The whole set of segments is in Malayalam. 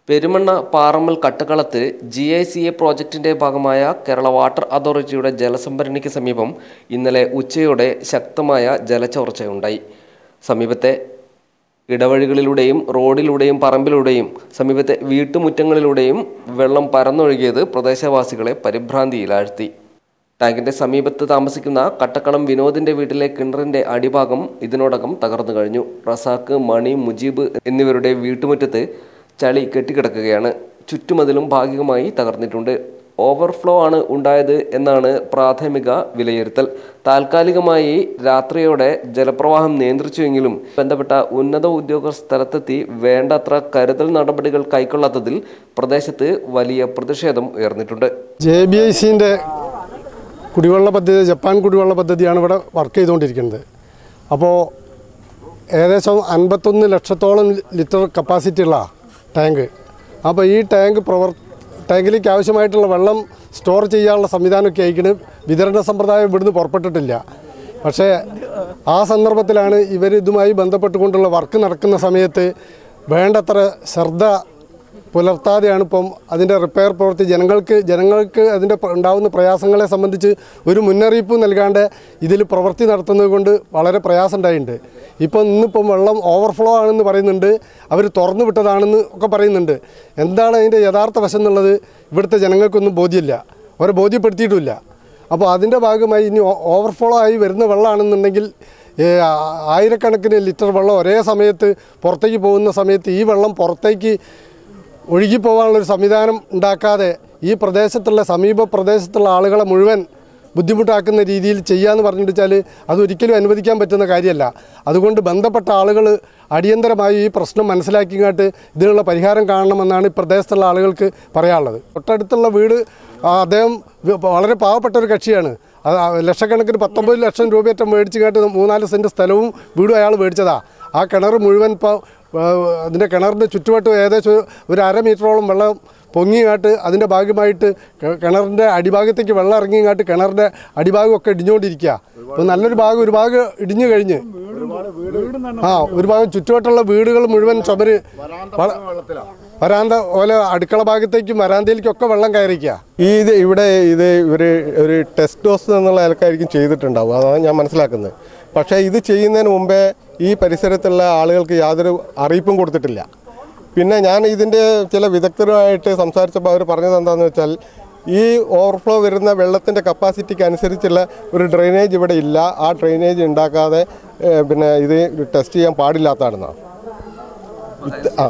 പെരുമണ്ണ പാറമ്മൽ കട്ടകളത്ത് ജി ഐ സി എ പ്രോജക്റ്റിന്റെ ഭാഗമായ കേരള വാട്ടർ അതോറിറ്റിയുടെ ജലസംഭരണിക്ക് സമീപം ഇന്നലെ ഉച്ചയോടെ ശക്തമായ ജലച്ചോർച്ചയുണ്ടായി സമീപത്തെ ഇടവഴികളിലൂടെയും റോഡിലൂടെയും പറമ്പിലൂടെയും സമീപത്തെ വീട്ടുമുറ്റങ്ങളിലൂടെയും വെള്ളം പരന്നൊഴുകിയത് പ്രദേശവാസികളെ പരിഭ്രാന്തിയിലാഴ്ത്തി ടാങ്കിന്റെ സമീപത്ത് താമസിക്കുന്ന കട്ടക്കളം വിനോദിന്റെ വീട്ടിലെ കിണറിന്റെ അടിഭാഗം ഇതിനോടകം തകർന്നു കഴിഞ്ഞു റസാക്ക് മണി മുജീബ് എന്നിവരുടെ വീട്ടുമുറ്റത്ത് ചളി കെട്ടിക്കിടക്കുകയാണ് ചുറ്റുമതിലും ഭാഗികമായി തകർന്നിട്ടുണ്ട് ഓവർഫ്ലോ ആണ് ഉണ്ടായത് എന്നാണ് പ്രാഥമിക വിലയിരുത്തൽ താൽക്കാലികമായി രാത്രിയോടെ ജലപ്രവാഹം നിയന്ത്രിച്ചുവെങ്കിലും ബന്ധപ്പെട്ട ഉന്നത ഉദ്യോഗസ്ഥർ സ്ഥലത്തെത്തി വേണ്ടത്ര കരുതൽ നടപടികൾ കൈക്കൊള്ളാത്തതിൽ പ്രദേശത്ത് വലിയ പ്രതിഷേധം ഉയർന്നിട്ടുണ്ട് ജെ ബി ഐ സിൻ്റെ കുടിവെള്ള പദ്ധതി ജപ്പാൻ കുടിവെള്ള പദ്ധതിയാണ് ഇവിടെ വർക്ക് ചെയ്തുകൊണ്ടിരിക്കുന്നത് അപ്പോൾ ഏകദേശം അൻപത്തൊന്ന് ലക്ഷത്തോളം ലിറ്റർ കപ്പാസിറ്റി ഉള്ള ടാങ്ക് അപ്പോൾ ഈ ടാങ്ക് പ്രവർ ടാങ്കിലേക്ക് ആവശ്യമായിട്ടുള്ള വെള്ളം സ്റ്റോർ ചെയ്യാനുള്ള സംവിധാനമൊക്കെ അയക്കണ് വിതരണ സമ്പ്രദായം ഇവിടുന്ന് പുറപ്പെട്ടിട്ടില്ല പക്ഷേ ആ സന്ദർഭത്തിലാണ് ഇവർ ഇതുമായി ബന്ധപ്പെട്ടുകൊണ്ടുള്ള വർക്ക് നടക്കുന്ന സമയത്ത് വേണ്ടത്ര ശ്രദ്ധ പുലർത്താതെയാണ് ഇപ്പം അതിൻ്റെ റിപ്പയർ പ്രവൃത്തി ജനങ്ങൾക്ക് ജനങ്ങൾക്ക് അതിൻ്റെ പ്ര- ഉണ്ടാകുന്ന പ്രയാസങ്ങളെ സംബന്ധിച്ച് ഒരു മുന്നറിയിപ്പ് നൽകാണ്ട് ഇതിൽ പ്രവൃത്തി നടത്തുന്നത് കൊണ്ട് വളരെ പ്രയാസം ഉണ്ടായിട്ടുണ്ട് ഇപ്പം ഇന്നിപ്പം വെള്ളം ഓവർഫ്ലോ ആണെന്ന് പറയുന്നുണ്ട് അവർ തുറന്നു വിട്ടതാണെന്ന് ഒക്കെ പറയുന്നുണ്ട് എന്താണ് അതിൻ്റെ യഥാർത്ഥ വശം എന്നുള്ളത് ഇവിടുത്തെ ജനങ്ങൾക്കൊന്നും ബോധ്യമില്ല അവരെ ബോധ്യപ്പെടുത്തിയിട്ടുമില്ല അപ്പോൾ അതിൻ്റെ ഭാഗമായി ഇനി ഓ- ഓവർഫ്ലോ ആയി വരുന്ന വെള്ളമാണെന്നുണ്ടെങ്കിൽ ഏ, ആ- ആയിരക്കണക്കിന് ലിറ്റർ വെള്ളം ഒരേ സമയത്ത് പുറത്തേക്ക് പോകുന്ന സമയത്ത് ഈ വെള്ളം പുറത്തേക്ക് ഒഴുകിപ്പോകാനുള്ളൊരു സംവിധാനം ഉണ്ടാക്കാതെ ഈ പ്രദേശത്തുള്ള സമീപ പ്രദേശത്തുള്ള ആളുകളെ മുഴുവൻ ബുദ്ധിമുട്ടാക്കുന്ന രീതിയിൽ ചെയ്യാന്ന് പറഞ്ഞിട്ട് വെച്ചാൽ അതൊരിക്കലും അനുവദിക്കാൻ പറ്റുന്ന കാര്യമല്ല അതുകൊണ്ട് ബന്ധപ്പെട്ട ആളുകൾ അടിയന്തരമായി ഈ പ്രശ്നം മനസ്സിലാക്കിങ്ങാട്ട് ഇതിനുള്ള പരിഹാരം കാണണമെന്നാണ് ഈ പ്രദേശത്തുള്ള ആളുകൾക്ക് പറയാനുള്ളത് തൊട്ടടുത്തുള്ള വീട് ആ, അദ്ദേഹം വ- വളരെ പാവപ്പെട്ട ഒരു കക്ഷിയാണ് അത് ആ ലക്ഷക്കണക്കിന് പത്തൊമ്പത് ലക്ഷം രൂപയേറ്റം മേടിച്ചിങ്ങാട്ട് മൂന്നാല് സെൻറ്റ് സ്ഥലവും വീടും അയാൾ മേടിച്ചതാ ആ കിണർ മുഴുവൻ ഇപ്പോൾ അതിൻ്റെ കിണറിൻ്റെ ചുറ്റുവട്ടം ഏകദേശം ഒരു അര മീറ്ററോളം വെള്ളം പൊങ്ങിങ്ങാട്ട് അതിൻ്റെ ഭാഗമായിട്ട് കി- കിണറിൻ്റെ അടിഭാഗത്തേക്ക് വെള്ളം ഇറങ്ങിങ്ങാട്ട് കിണറിൻ്റെ അടിഭാഗമൊക്കെ ഇടിഞ്ഞുകൊണ്ടിരിക്കുക അപ്പോൾ നല്ലൊരു ഭാഗം ഒരു ഭാഗം ഇടിഞ്ഞു കഴിഞ്ഞ് ആ ഒരു ഭാഗം ചുറ്റുവട്ടമുള്ള വീടുകൾ മുഴുവൻ ചുമര് വള- വരാന്ത പോലെ അടുക്കള ഭാഗത്തേക്കും വരാന്തയിലേക്കും ഒക്കെ വെള്ളം കയറിക്കുക ഈ ഇത് ഇവിടെ ഇത് ഒരു ഒരു ടെസ്റ്റ് ഡോസ് എന്നുള്ള ആൾക്കായിരിക്കും ചെയ്തിട്ടുണ്ടാവും അതാണ് ഞാൻ മനസ്സിലാക്കുന്നത് പക്ഷേ ഇത് ചെയ്യുന്നതിന് മുമ്പേ ഈ പരിസരത്തുള്ള ആളുകൾക്ക് യാതൊരു അറിയിപ്പും കൊടുത്തിട്ടില്ല പിന്നെ ഞാൻ ഇതിൻ്റെ ചില വിദഗ്ധരുമായിട്ട് സംസാരിച്ചപ്പോൾ അവർ പറഞ്ഞത് എന്താണെന്ന് വെച്ചാൽ ഈ ഓവർഫ്ലോ വരുന്ന വെള്ളത്തിൻ്റെ കപ്പാസിറ്റിക്ക് അനുസരിച്ചുള്ള ഒരു ഡ്രെയിനേജ് ഇവിടെ ഇല്ല ആ ഡ്രെയിനേജ് ഉണ്ടാക്കാതെ ഏഹ്, പിന്നെ ഇത് ടെസ്റ്റ് ചെയ്യാൻ പാടില്ലാത്തതാണെന്നാണ് ഇത് ആ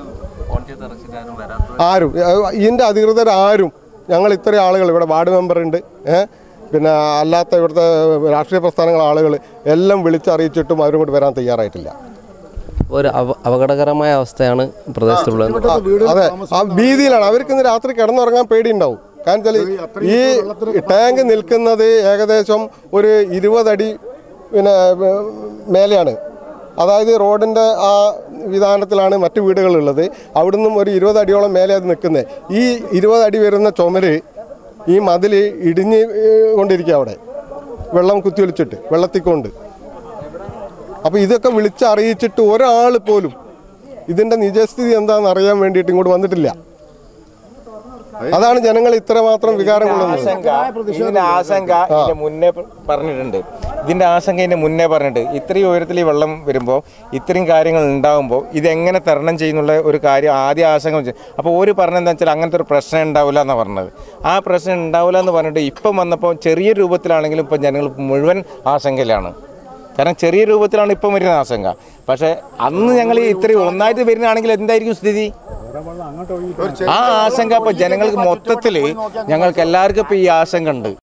ആരും ഏഹ് ഇതിൻ്റെ അധികൃതർ ആരും ഞങ്ങൾ ഇത്രയും ആളുകൾ ഇവിടെ വാർഡ് മെമ്പറുണ്ട് ഏഹ് പിന്നെ അല്ലാത്ത ഇവിടുത്തെ രാഷ്ട്രീയ പ്രസ്ഥാനങ്ങൾ ആളുകൾ എല്ലാം വിളിച്ചറിയിച്ചിട്ടും അവരും കൂടി വരാൻ തയ്യാറായിട്ടില്ല ഒരു അപകടകരമായ അവസ്ഥയാണ് പ്രദേശത്തുള്ളത് അതെ ആ ഭീതിയിലാണ് അവർക്ക് ഇന്ന് രാത്രി കിടന്നുറങ്ങാൻ പേടിയുണ്ടാവും കാരണം വെച്ചാൽ ഈ ടാങ്ക് നിൽക്കുന്നത് ഏകദേശം ഒരു ഇരുപതടി പിന്നെ ഏഹ്, മേലെയാണ് അതായത് റോഡിൻ്റെ ആ വിധാനത്തിലാണ് മറ്റു വീടുകളുള്ളത് അവിടുന്ന് ഒരു ഇരുപത് അടിയോളം മേലെ അത് നിൽക്കുന്നത് ഈ ഇരുപത് അടി വരുന്ന ചുമര് ഈ മതിൽ ഇടിഞ്ഞ് ഏഹ്, കൊണ്ടിരിക്കുക അവിടെ വെള്ളം കുത്തിയൊലിച്ചിട്ട് വെള്ളത്തിക്കൊണ്ട് അപ്പോൾ ഇതൊക്കെ വിളിച്ചറിയിച്ചിട്ട് ഒരാൾ പോലും ഇതിൻ്റെ നിജസ്ഥിതി എന്താണെന്ന് അറിയാൻ വേണ്ടിയിട്ട് ഇങ്ങോട്ട് വന്നിട്ടില്ല അതാണ് ജനങ്ങൾ ഇത്രമാത്രം വികാരം കൊള്ളുന്നത് ആശങ്ക ഇതിന്റെ ആശങ്ക ഇതിന്റെ മുന്നേ പ- പറഞ്ഞിട്ടുണ്ട് ഇതിന്റെ ആശങ്ക ഇതിന്റെ മുന്നേ പറഞ്ഞിട്ട് ഇത്രയും ഉയരത്തിൽ ഈ വെള്ളം വരുമ്പോൾ ഇത്രയും കാര്യങ്ങൾ ഉണ്ടാകുമ്പോൾ ഇതെങ്ങനെ തരണം ചെയ്യുന്നുള്ള ഒരു കാര്യം ആദ്യം ആശങ്ക വെച്ച് അപ്പോൾ ഒരു പറഞ്ഞത് എന്താ വെച്ചാൽ അങ്ങനത്തെ ഒരു പ്രശ്നം ഉണ്ടാവില്ല എന്നാണ് പറഞ്ഞത് ആ പ്രശ്നം ഉണ്ടാവില്ല എന്ന് പറഞ്ഞിട്ട് ഇപ്പം വന്നപ്പോൾ ചെറിയ രൂപത്തിലാണെങ്കിലും ഇപ്പം ജനങ്ങൾ മുഴുവൻ ആശങ്കയിലാണ് കാരണം ചെറിയ രൂപത്തിലാണ് ഇപ്പം വരുന്ന ആശങ്ക പക്ഷേ അന്ന് ഞങ്ങൾ ഈ ഇത്രയും ഒന്നായിട്ട് വരുന്നതാണെങ്കിൽ എന്തായിരിക്കും സ്ഥിതി ആ ആശങ്ക ഇപ്പൊ ജനങ്ങൾക്ക് മൊത്തത്തിൽ ഞങ്ങൾക്ക് എല്ലാവർക്കും ഇപ്പൊ ഈ ആശങ്ക ഉണ്ട്